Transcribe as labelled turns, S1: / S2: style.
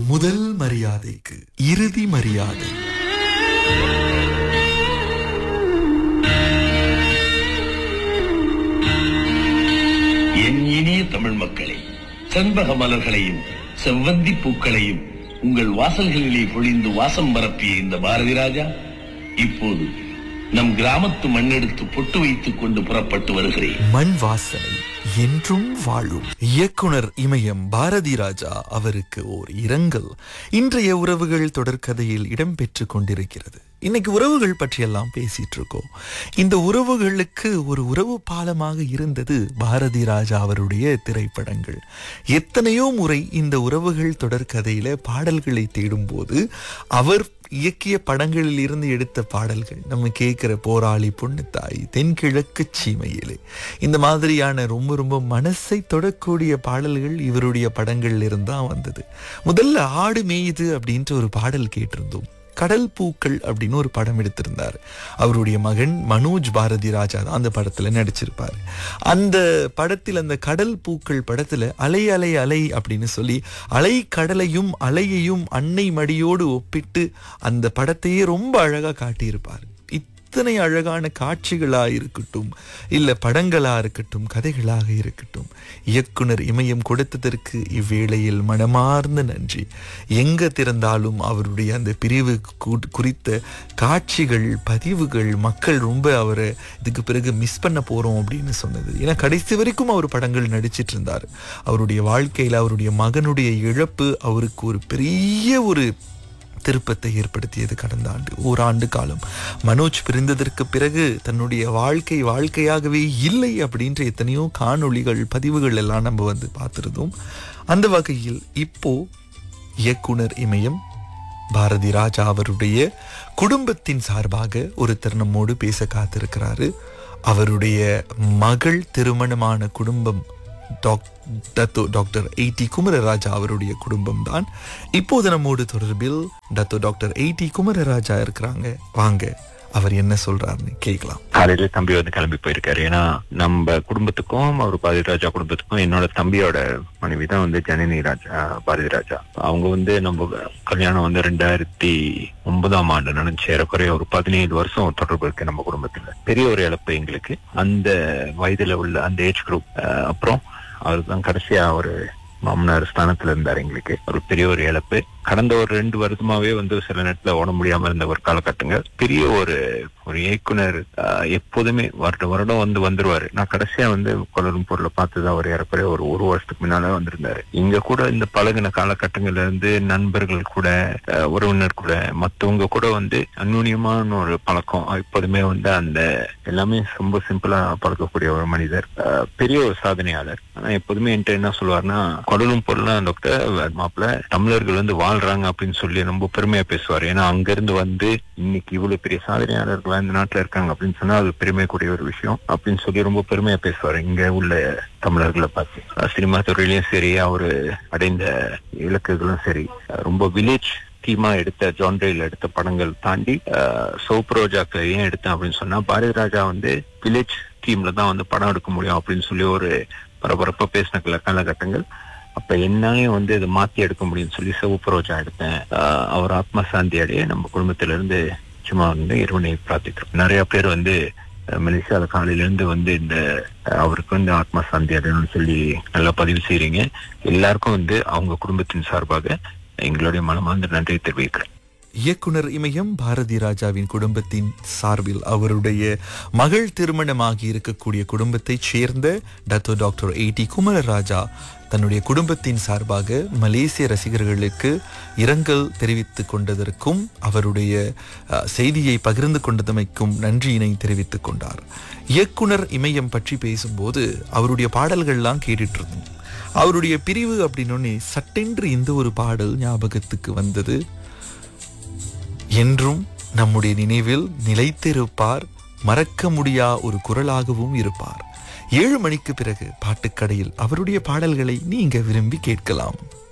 S1: முதல் மரியாதைக்கு இறுதி மரியாதை
S2: என் இனிய தமிழ் மக்களே செண்பக மலர்களையும் செவ்வந்தி பூக்களையும் உங்கள் வாசல்களிலே பொழிந்து வாசம் பரப்பிய இந்த பாரதி ராஜா இப்போது நம் கிராமத்து மண்ணெடுத்து பொட்டு வைத்துக் கொண்டு புறப்பட்டு வருகிறேன்
S1: மண் வாசனை என்றும் வாழும் இயக்குனர் இமயம் பாரதி ராஜா அவருக்கு ஓர் இரங்கல் இன்றைய உறவுகள் தொடர்கதையில் இடம்பெற்று கொண்டிருக்கிறது இன்னைக்கு உறவுகள் பற்றியெல்லாம் பேசிட்டு இருக்கோம் இந்த உறவுகளுக்கு ஒரு உறவு பாலமாக இருந்தது பாரதி ராஜா அவருடைய திரைப்படங்கள் எத்தனையோ முறை இந்த உறவுகள் தொடர்கதையில பாடல்களை தேடும்போது அவர் இயக்கிய படங்களில் இருந்து எடுத்த பாடல்கள் நம்ம கேட்கிற போராளி பொண்ணுத்தாய் தென்கிழக்கு சீமையிலே இந்த மாதிரியான ரொம்ப ரொம்ப மனசை தொடக்கூடிய பாடல்கள் இவருடைய படங்கள்ல இருந்து தான் வந்தது முதல்ல ஆடு மேயுது அப்படின்ட்டு ஒரு பாடல் கேட்டிருந்தோம் கடல் பூக்கள் அப்படின்னு ஒரு படம் எடுத்திருந்தார் அவருடைய மகன் மனோஜ் பாரதி ராஜா தான் அந்த படத்துல நடிச்சிருப்பார் அந்த படத்தில் அந்த கடல் பூக்கள் படத்துல அலை அலை அலை அப்படின்னு சொல்லி அலை கடலையும் அலையையும் அன்னை மடியோடு ஒப்பிட்டு அந்த படத்தையே ரொம்ப அழகா காட்டியிருப்பார் இத்தனை அழகான காட்சிகளா இருக்கட்டும் இல்ல படங்களா இருக்கட்டும் கதைகளாக இருக்கட்டும் இயக்குனர் இமயம் கொடுத்ததற்கு இவ்வேளையில் மனமார்ந்த நன்றி எங்க திறந்தாலும் அவருடைய அந்த பிரிவு கு- குறித்த காட்சிகள் பதிவுகள் மக்கள் ரொம்ப அவரை இதுக்கு பிறகு மிஸ் பண்ண போறோம் அப்படின்னு சொன்னது ஏன்னா கடைசி வரைக்கும் அவர் படங்கள் நடிச்சிட்டு இருந்தார் அவருடைய வாழ்க்கையில அவருடைய மகனுடைய இழப்பு அவருக்கு ஒரு பெரிய ஒரு திருப்பத்தை ஏற்படுத்தியது கடந்த ஆண்டு ஓராண்டு காலம் மனோஜ் பிரிந்ததற்கு பிறகு தன்னுடைய வாழ்க்கை வாழ்க்கையாகவே இல்லை அப்படின்ற எத்தனையோ காணொளிகள் பதிவுகள் எல்லாம் நம்ம வந்து பார்த்திருந்தோம் அந்த வகையில் இப்போ இயக்குனர் இமயம் பாரதி ராஜா அவருடைய குடும்பத்தின் சார்பாக ஒரு நம்மோடு பேச காத்திருக்கிறாரு அவருடைய மகள் திருமணமான குடும்பம் டாக்- டத்தோ டாக்டர் எயிட்டி குமரராஜா அவருடைய குடும்பம் தான் இப்போது நம்மோடு தொடர்பில் டத்தோ டாக்டர் எயிட்டி குமரராஜா இருக்கிறாங்க வாங்க அவர் என்ன சொல்றாருன்னு கேட்கலாம்
S3: காலையில தம்பி வந்து கிளம்பி போயிருக்காரு ஏன்னா நம்ம குடும்பத்துக்கும் அவர் பாரதி ராஜா குடும்பத்துக்கும் என்னோட தம்பியோட மனைவி தான் வந்து ஜனனி ராஜா பாரதி ராஜா அவங்க வந்து நம்ம கல்யாணம் வந்து ரெண்டாயிரத்தி ஒன்பதாம் ஆண்டு நடந்துச்சு ஏறக்குறைய ஒரு பதினேழு வருஷம் தொடர்பு இருக்கு நம்ம குடும்பத்துல பெரிய ஒரு இழப்பு எங்களுக்கு அந்த வயதுல உள்ள அந்த ஏஜ் குரூப் அப்புறம் அவர் தான் கடைசியா ஒரு மாமனார் ஸ்தானத்துல இருந்தார் எங்களுக்கு ஒரு பெரிய ஒரு இழப்பு கடந்த ஒரு ரெண்டு வருஷமாவே வந்து சில நேரத்துல ஓட முடியாம இருந்த ஒரு காலகட்டங்கள் பெரிய ஒரு ஒரு இயக்குனர் ஆஹ், எப்போதுமே வருட வருடம் வந்து வந்துருவாரு நான் கடைசியா வந்து கொலரும் பொருளை பார்த்துதான் அவர் ஏறக்குறைய ஒரு ஒரு வருஷத்துக்கு முன்னால வந்திருந்தாரு இங்க கூட இந்த பழகின காலகட்டங்கள்ல இருந்து நண்பர்கள் கூட ஆஹ், உறவினர் கூட மத்தவங்க கூட வந்து அந்நுண்ணியமான ஒரு பழக்கம் எப்போதுமே வந்து அந்த எல்லாமே ரொம்ப சிம்பிளா பழக்கக்கூடிய ஒரு மனிதர் ஆஹ், பெரிய ஒரு சாதனையாளர் ஆனா எப்போதுமே என்கிட்ட என்ன சொல்லுவாருன்னா கொடலும் பொருளும் டாக்டர் மாப்பிள்ள தமிழர்கள் வந்து வாழ்றாங்க அப்படின்னு சொல்லி ரொம்ப பெருமையா பேசுவார் ஏன்னா அங்க இருந்து வந்து இன்னைக்கு இவ்வளவு பெரிய சாதனையாளர்களா இந்த நாட்டுல இருக்காங்க அப்படின்னு சொன்னா அது பெருமைக்குரிய ஒரு விஷயம் அப்படின்னு சொல்லி ரொம்ப பெருமையா பேசுவார் இங்க உள்ள தமிழர்களை பார்த்து அஹ் சினிமா துறையிலயும் சரி அவரு அடைந்த இலக்குகளும் சரி அஹ் ரொம்ப வில்லேஜ் தீமா எடுத்த ஜான்ரேல எடுத்த படங்கள் தாண்டி சோப் ரோஜாக்கு ஏன் எடுத்தேன் அப்படின்னு சொன்னா பாரதி ராஜா வந்து வில்லேஜ் தீம்ல தான் வந்து படம் எடுக்க முடியும் அப்படின்னு சொல்லி ஒரு பரபரப்பா பேசின கால- காலகட்டங்கள் அப்ப என்னையும் வந்து இதை மாத்தி எடுக்க முடியும்னு சொல்லி சிவப்பு ரோஜா எடுத்தேன் ஆஹ் அவர் ஆத்ம சாந்தி அடைய நம்ம குடும்பத்தில இருந்து சும்மா வந்து இறைவனை பிரார்த்திக்கிறோம் நிறைய பேர் வந்து அஹ், மலேசியால காலையில இருந்து வந்து இந்த அஹ், அவருக்கு வந்து ஆத்மா சாந்தி அடையணும்னு சொல்லி நல்லா பதிவு செய்றீங்க எல்லாருக்கும் வந்து அவங்க குடும்பத்தின் சார்பாக எங்களுடைய மனமார்ந்த நன்றியை தெரிவிக்கிறேன்
S1: இயக்குனர் இமயம் பாரதி ராஜாவின் குடும்பத்தின் சார்பில் அவருடைய மகள் திருமணமாகி இருக்கக்கூடிய குடும்பத்தைச் சேர்ந்த டத்தோ டாக்டர் எயிட்டி குமரராஜா தன்னுடைய குடும்பத்தின் சார்பாக மலேசிய ரசிகர்களுக்கு இரங்கல் தெரிவித்துக் கொண்டதற்கும் அவருடைய அஹ், செய்தியை பகிர்ந்து கொண்டதமைக்கும் நன்றியினை தெரிவித்துக் கொண்டார் இயக்குனர் இமயம் பற்றி பேசும்போது அவருடைய பாடல்கள்லாம் கேட்டுட்டு இருந்தோம் அவருடைய பிரிவு அப்படின்னோடனே சட்டென்று இந்த ஒரு பாடல் ஞாபகத்துக்கு வந்தது என்றும் நம்முடைய நினைவில் நிலைத்திருப்பார் மறக்க முடியா ஒரு குரலாகவும் இருப்பார் ஏழு மணிக்கு பிறகு பாட்டுக்கடையில் அவருடைய பாடல்களை நீங்க விரும்பி கேட்கலாம்